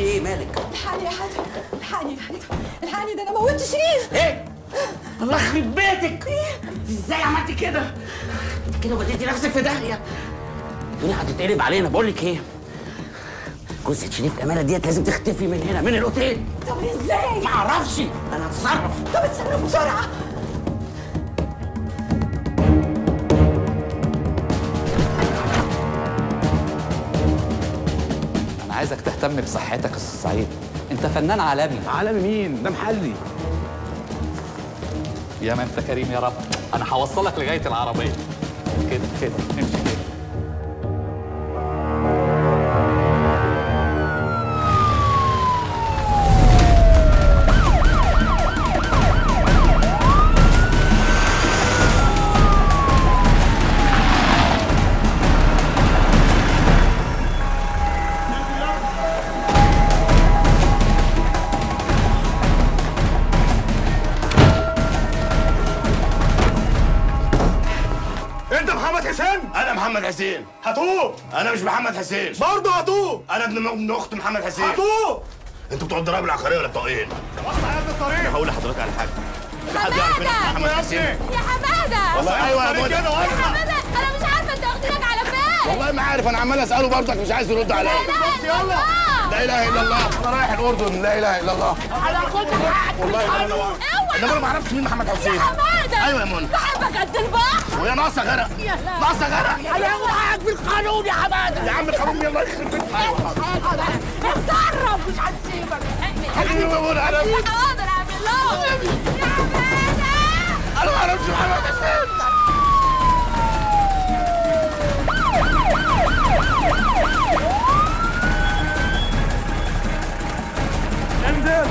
ايه مالك الحقني يا حاتم الحقني الحقني ده انا موتت شريف ايه الله يخرب بيتك ازاي عملتي كده كده وديتي نفسك في داهيه الدنيا هتتقلب علينا بقول لك ايه جثه شريف كمالة ديت لازم تختفي من هنا من الاوتيل طب ازاي ما اعرفش انا اتصرف طب اتصرف بسرعه انا عايزك تهتم بصحتك يا استاذ سعيد انت فنان عالمي عالمي مين ده محلي يا ما انت كريم يا رب انا هوصلك لغايه العربيه كده كده امشي كده انت محمد حسين انا محمد حسين هتوب انا مش محمد حسين برضه هتوب انا ابن ابن اخت محمد حسين هتوب انتوا بتوع الضرايب العقاريه ولا بتوع ايه؟ وقت حياة الطريق انا هقول لحضرتك على حاجه في حد يعرف مين حمادة! محمد حسين يا حماده والله ايوه يا الطريق منى كده يا واضحة حماده انا مش عارفه انت واخدينك على فين والله ما عارف انا عمال اساله برضك مش عايز يرد عليا لا يلا. لا اله الا الله انا رايح الاردن لا اله الا الله والله ما انا اوعى انا ما اعرفش مين محمد يا حسين حماده ايوه يا منى بحبك قد البحر وهي ناقصه غرق يا لا. ناقصه غرق انا معاك بالقانون يا حماده يا عم الحرام يلا يخرب بيتك اتصرف مش هتسيبك حبيبي يا منى انا حاضر اعمل لهم يا حماده انا ما اعرفش محمد حسين انزل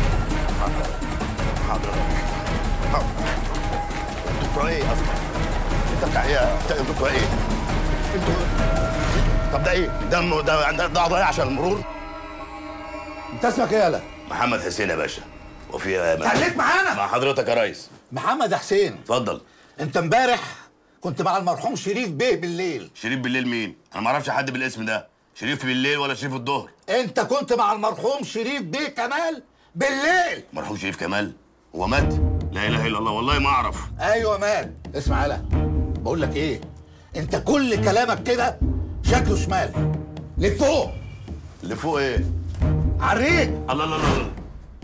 حاضر حاضر انتوا بتوع ايه اصلا؟ انت بتاع ايه؟ انت انتوا بتوع ايه؟ انتوا طب ده ايه؟ ده م- ده ده, ده قضايا عشان المرور؟ انت اسمك ايه يالا؟ محمد حسين يا باشا وفي خليك معانا. مع حضرتك يا ريس محمد حسين اتفضل انت امبارح كنت مع المرحوم شريف بيه بالليل شريف بالليل مين؟ انا ما اعرفش حد بالاسم ده شريف بالليل ولا شريف الظهر انت كنت مع المرحوم شريف بيه كمال بالليل مرحوم شريف كمال هو مات؟ لا اله الا الله والله ما اعرف ايوه مال اسمع يالا بقول لك ايه انت كل كلامك كده شكله شمال لفوق اللي فوق ايه؟ عريك الله الله الله الله.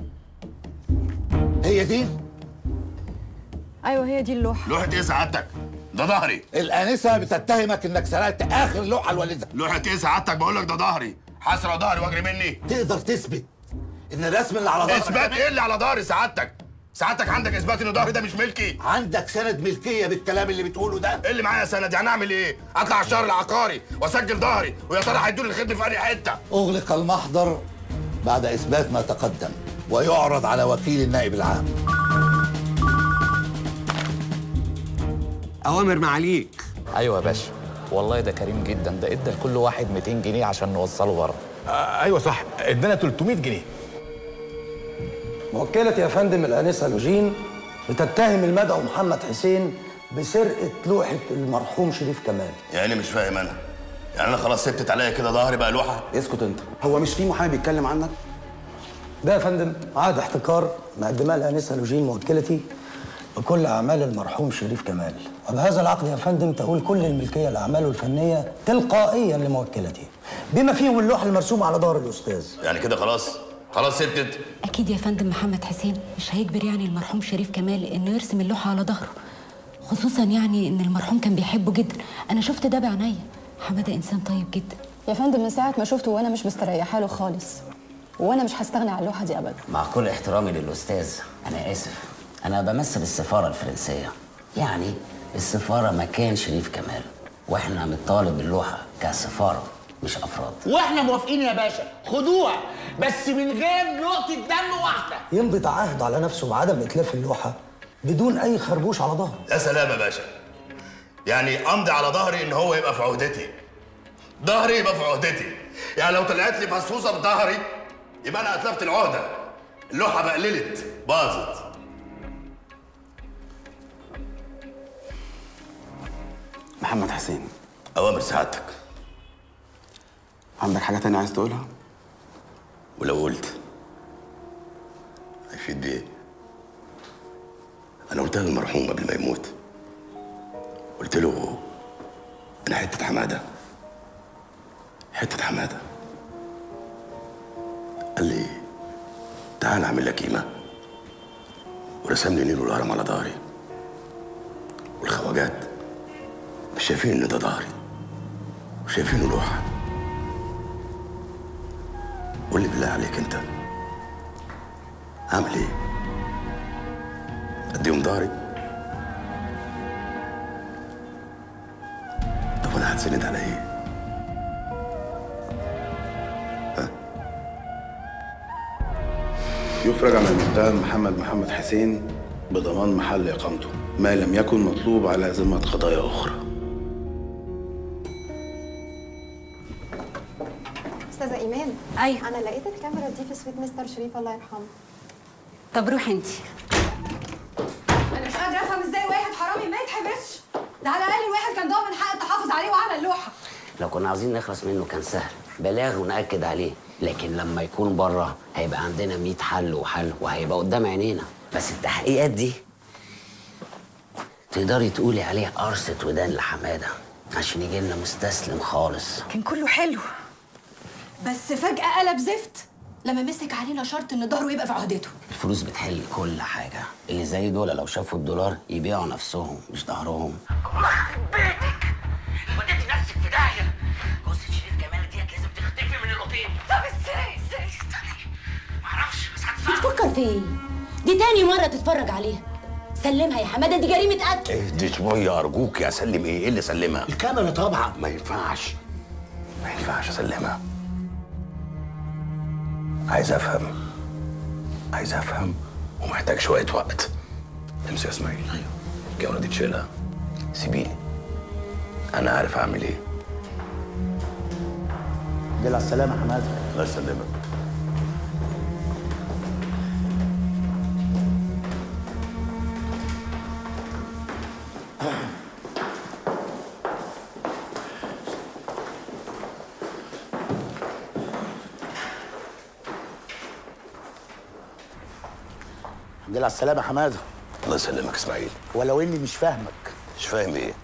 هي دي ايوه هي دي اللوحه لوحة ايه سعادتك؟ ده ظهري الانسه بتتهمك انك سرقت اخر لوحه لوالدها لوحة ايه سعادتك بقول لك ده ظهري حسرة ظهري واجري مني تقدر تثبت ان الرسم اللي على ظهرك اثبات ده ايه اللي على ظهري سعادتك؟ سعادتك عندك اثبات ان ظهري ده مش ملكي عندك سند ملكيه بالكلام اللي بتقوله ده ايه اللي معايا سند يعني اعمل ايه؟ اطلع على الشهر العقاري واسجل ظهري ويا ترى هيدوني الخدمه في انهي حته؟ أغلق المحضر بعد إثبات ما تقدم ويعرض على وكيل النائب العام اوامر معاليك ايوه يا باشا والله ده كريم جدا ده ادى لكل واحد 200 جنيه عشان نوصله بره ايوه صح ادانا 300 جنيه موكلة يا فندم الآنسة لوجين بتتهم المدعو محمد حسين بسرقة لوحة المرحوم شريف كمال يعني مش فاهم انا يعني انا خلاص سبتت عليا كده ظهري بقى لوحه اسكت انت هو مش في محامي بيتكلم عنك ده يا فندم عقد احتكار مقدماه الآنسة لوجين موكلتي بكل أعمال المرحوم شريف كمال وبهذا العقد يا فندم تقول كل الملكية لأعماله الفنية تلقائيا لموكلتي بما فيهم اللوحة المرسومة على ظهر الأستاذ يعني كده خلاص خلاص سبتت أكيد يا فندم محمد حسين مش هيجبر يعني المرحوم شريف كمال إنه يرسم اللوحة على ظهره خصوصا يعني إن المرحوم كان بيحبه جدا أنا شفت ده بعينيا حمادة إنسان طيب جدا يا فندم من ساعه ما شفته وانا مش مستريحه له خالص وانا مش هستغنى عن اللوحه دي ابدا مع كل احترامي للأستاذ أنا آسف أنا بمثل السفارة الفرنسية يعني السفارة مكان شريف كمال وإحنا بنطالب اللوحة كسفارة مش أفراد واحنا موافقين يا باشا خدوها بس من غير نقطة دم واحدة يمضي تعهد على نفسه بعدم إتلاف اللوحة بدون أي خربوش على ظهره يا سلام يا باشا يعني امضي على ظهري ان هو يبقى في عهدتي ظهري يبقى في عهدتي يعني لو طلعت لي فصوصه في ظهري يبقى انا اتلفت العهده اللوحه بقللت باظت محمد حسين اوامر سعادتك عندك حاجه تانية عايز تقولها ولو قلت هيفيد بيه انا قلتها للمرحوم قبل ما يموت قلت له انا حته حماده حته حماده قال لي تعال اعمل لك قيمه ورسم لي نيل والهرم على ظهري والخواجات مش شايفين ان ده ظهري وشايفينه لوحه قول لي بالله عليك انت اعمل ايه اديهم ظهري طب انا هتسند على ايه يفرج عن المتهم محمد محمد حسين بضمان محل إقامته ما لم يكن مطلوب على ذمة قضايا أخرى استاذه ايمان أيوة. انا لقيت الكاميرا دي في سويت مستر شريف الله يرحمه طب روحي انت انا مش قادره افهم ازاي واحد حرامي ما يتحبسش ده على الاقل الواحد كان ضامن حق التحافظ عليه وعلى اللوحه لو كنا عاوزين نخلص منه كان سهل بلاغ ونأكد عليه لكن لما يكون بره هيبقى عندنا 100 حل وحل وهيبقى قدام عينينا بس التحقيقات دي تقدري تقولي عليها قرصة ودان لحمادة عشان يجي لنا مستسلم خالص كان كله حلو بس فجاه قلب زفت لما مسك علينا شرط ان ظهره يبقى في عهدته الفلوس بتحل كل حاجة اللي زي دول لو شافوا الدولار يبيعوا نفسهم مش ظهرهم بيتك وديتي نفسك في داهية جوزة شريف جمال ديت لازم تختفي من الاوتيل طب ازاي ازاي استني معرفش بس هتصرف بتفكر في ايه دي تاني مره تتفرج عليها سلمها يا حماده دي جريمه قتل اهدي شويه ارجوك يا سلم ايه ايه اللي سلمها الكاميرا طبعا ما ينفعش ما ينفعش اسلمها عايز افهم عايز افهم ومحتاج شويه وقت امسك يا اسماعيل ايوه الكاميرا دي تشيلها سيبيلي انا عارف اعمل ايه دي على السلامه حماده الله يسلمك دي على السلامه حماده الله يسلمك اسماعيل ولو اني مش فاهمك مش فاهم ايه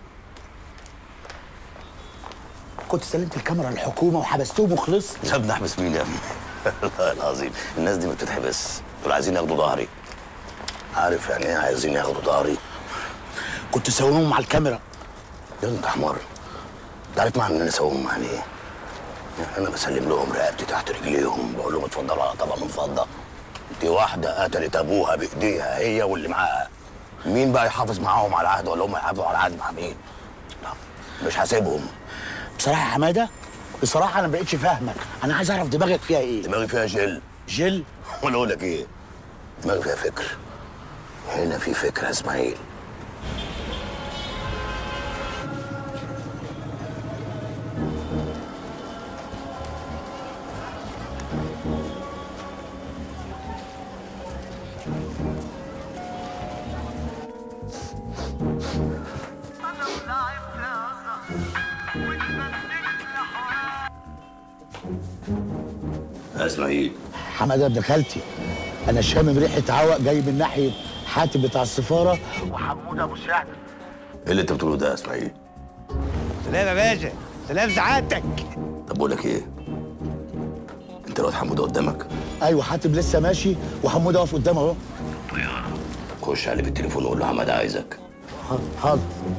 كنت سلمت الكاميرا للحكومه وحبستهم وخلصت يا ابني احبس مين يا ابني والله العظيم الناس دي ما بتتحبس دول عايزين ياخدوا ظهري عارف يعني ايه عايزين ياخدوا ظهري كنت ساويهم مع الكاميرا يا انت حمار انت عارف معنى ان انا اسويهم معني ايه؟ يعني انا بسلم لهم رقبتي تحت رجليهم بقول لهم اتفضلوا على طبق من فضه دي واحده قتلت ابوها بايديها هي واللي معاها مين بقى يحافظ معاهم على العهد ولا هم يحافظوا على العهد مع مين؟ لا مش هسيبهم بصراحه يا حماده بصراحه انا ما بقتش فاهمك انا عايز اعرف دماغك فيها ايه دماغي فيها جل جل ولا اقول لك ايه؟ دماغي فيها فكر هنا في فكره يا اسماعيل يا اسماعيل حماده ابن خالتي انا شامم ريحه عوق جاي من ناحيه حاتم بتاع السفاره وحمود ابو سعد ايه اللي انت بتقوله ده يا اسماعيل؟ سلام يا باشا سلام سعادتك طب بقول لك ايه؟ انت الواد حموده قدامك ايوه حاتم لسه ماشي وحمود واقف قدامه اهو خش عليه بالتليفون وقول له حماده عايزك حاضر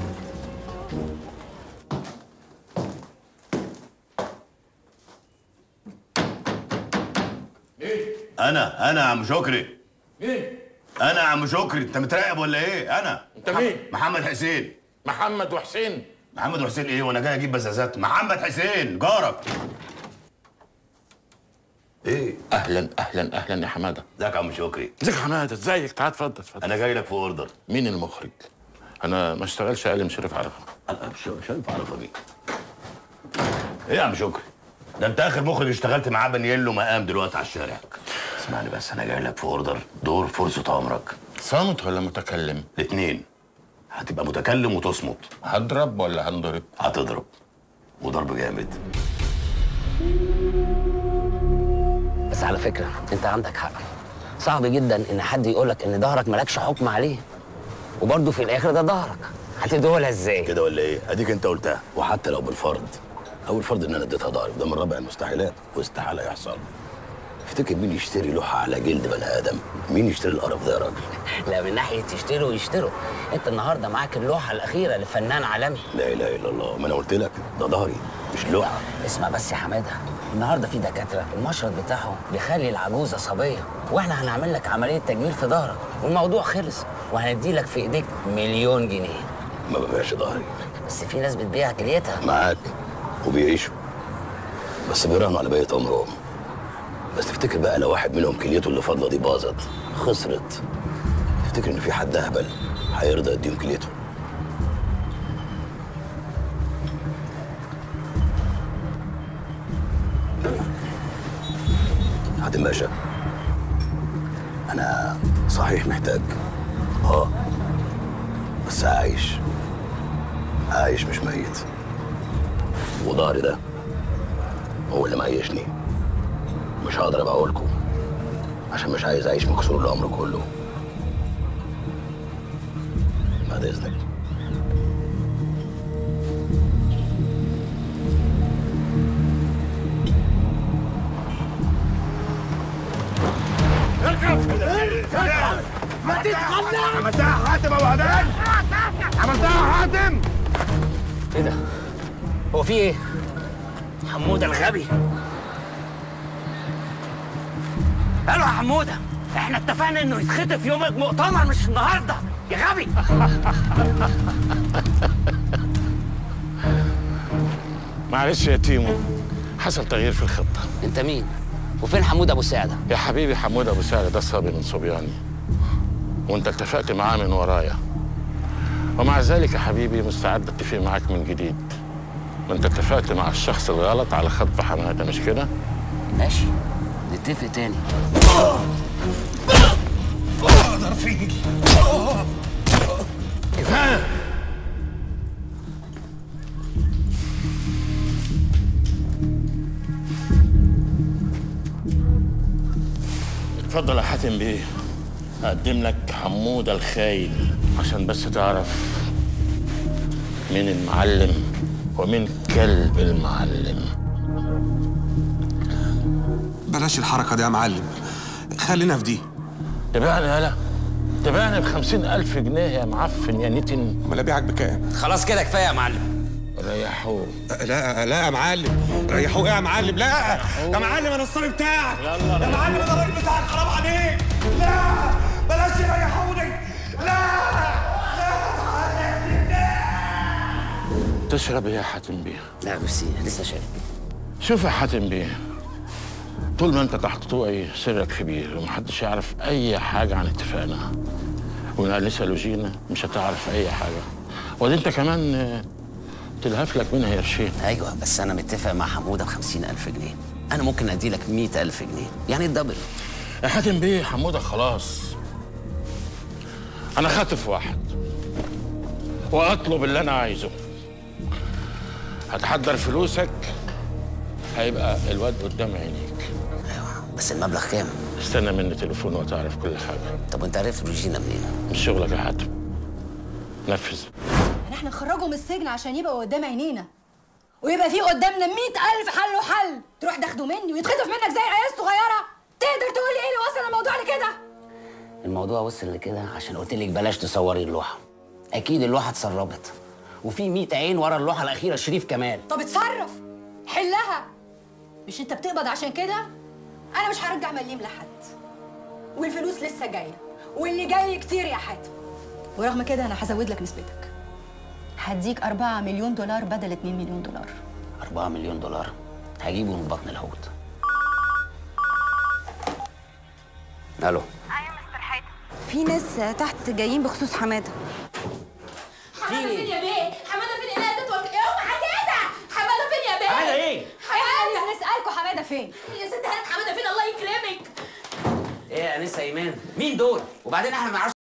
انا انا يا عم شكري مين؟ انا يا عم شكري انت متراقب ولا ايه انا انت مين؟ محمد حسين محمد وحسين محمد حسين ايه وانا جاي اجيب بزازات محمد حسين جارك ايه اهلا اهلا اهلا يا حماده ازيك يا عم شكري ازيك يا حماده ازيك تعال اتفضل اتفضل انا جاي لك في اوردر مين المخرج انا ما اشتغلش اقل من شريف عرفه انا مش مش هينفع اعرفها بيه ايه يا عم شكري ده انت اخر مخرج اشتغلت معاه بنيله مقام دلوقتي على الشارع اسمعني بس انا جاي لك في اوردر دور فرصه عمرك صامت ولا متكلم الاثنين هتبقى متكلم وتصمت هضرب ولا هنضرب هتضرب وضرب جامد بس على فكره انت عندك حق صعب جدا ان حد يقولك ان ظهرك مالكش حكم عليه وبرضه في الاخر ده ظهرك هتدولها ازاي كده ولا ايه؟ اديك انت قلتها وحتى لو بالفرض او الفرض ان انا اديتها ضهري ده من رابع المستحيلات واستحاله يحصل افتكر مين يشتري لوحه على جلد بني ادم؟ مين يشتري القرف ده يا راجل؟ لا من ناحيه يشتروا يشتروا انت النهارده معاك اللوحه الاخيره لفنان عالمي لا اله الا الله ما انا قلت لك ده ظهري مش لوحه اسمع بس يا حماده النهارده في دكاتره المشرط بتاعهم بيخلي العجوزه صبيه واحنا هنعمل لك عمليه تجميل في ظهرك والموضوع خلص وهندي لك في ايديك مليون جنيه ما ببيعش ظهري بس في ناس بتبيع كليتها معاك وبيعيشوا بس بيراهنوا على بقيه عمرهم بس تفتكر بقى لو واحد منهم كليته اللي فاضله دي باظت خسرت تفتكر ان في حد اهبل هيرضى يديهم كليته حاتم باشا انا صحيح محتاج اه بس عايش عايش مش ميت وضهري ده هو اللي معيشني مش هقدر ابيعه لكم عشان مش عايز اعيش مكسور العمر كله بعد اذنك ما تتخلى عملتها حاتم ابو هدان عملتها حاتم ايه ده هو في ايه حموده الغبي قالوا يا حموده احنا اتفقنا انه يتخطف يوم المؤتمر مش النهارده يا غبي معلش يا تيمو حصل تغيير في الخطه انت مين وفين حموده ابو سعده يا حبيبي حمود ابو سعد ده صبي من صبياني وانت اتفقت معاه من ورايا ومع ذلك يا حبيبي مستعد اتفق معاك من جديد ما انت اتفقت مع الشخص الغلط على خطف حماده مش كده ماشي نتفق تاني اقدر فيك كفايه اتفضل يا حاتم بيه اقدم لك حموده الخاين عشان بس تعرف مين المعلم ومين كلب المعلم بلاش الحركة دي يا معلم خلينا في دي تبعني يالا تبعني بخمسين ألف جنيه يا معفن يا نتن امال ابيعك بكام؟ خلاص كده كفايه يا معلم ريحوه لا لا يا معلم ريحوه ايه يا معلم لا يا معلم انا الصبي بتاعك يلا يا معلم انا الراجل بتاعك حرام عليك لا بلاش يريحوني لا تشرب ايه يا حاتم بيه لا بس لسه شارب شوف يا حاتم بيه طول ما انت تحت طوعي سرك كبير ومحدش يعرف اي حاجه عن اتفاقنا والانسه لوجينا مش هتعرف اي حاجه ودي انت كمان آه، تلهف لك منها قرشين ايوه بس انا متفق مع حموده ب ألف جنيه انا ممكن ادي لك ألف جنيه يعني الدبل يا حاتم بيه حموده خلاص انا خاطف واحد واطلب اللي انا عايزه هتحضر فلوسك هيبقى الواد قدام عينيك بس المبلغ كام استنى مني تليفون وتعرف كل حاجه طب وانت عرفت روجينا منين مش شغلك يا حاتم نفذ يعني احنا نخرجه من السجن عشان يبقى قدام عينينا ويبقى في قدامنا مئة ألف حل وحل تروح تاخده مني ويتخطف منك زي العيال الصغيرة تقدر تقول لي ايه اللي وصل الموضوع لكده الموضوع وصل لكده عشان قلت لك بلاش تصوري اللوحه اكيد اللوحه اتسربت وفي 100 عين ورا اللوحه الاخيره شريف كمال طب اتصرف حلها مش انت بتقبض عشان كده انا مش هرجع مليم لحد والفلوس لسه جايه واللي جاي كتير يا حاتم ورغم كده انا هزود لك نسبتك هديك 4 مليون دولار بدل 2 مليون دولار 4 مليون دولار هجيبه من بطن الحوت الو في ناس تحت جايين بخصوص حماده حماده فين يا بيه حماده فين ايه ده اوعى كده حماده فين يا بيه حمادة إيه؟ حماده هنسالكوا حماده فين يا ست هات حماده فين الله يكرمك ايه يا انسه ايمان مين دول وبعدين احنا ما نعرفش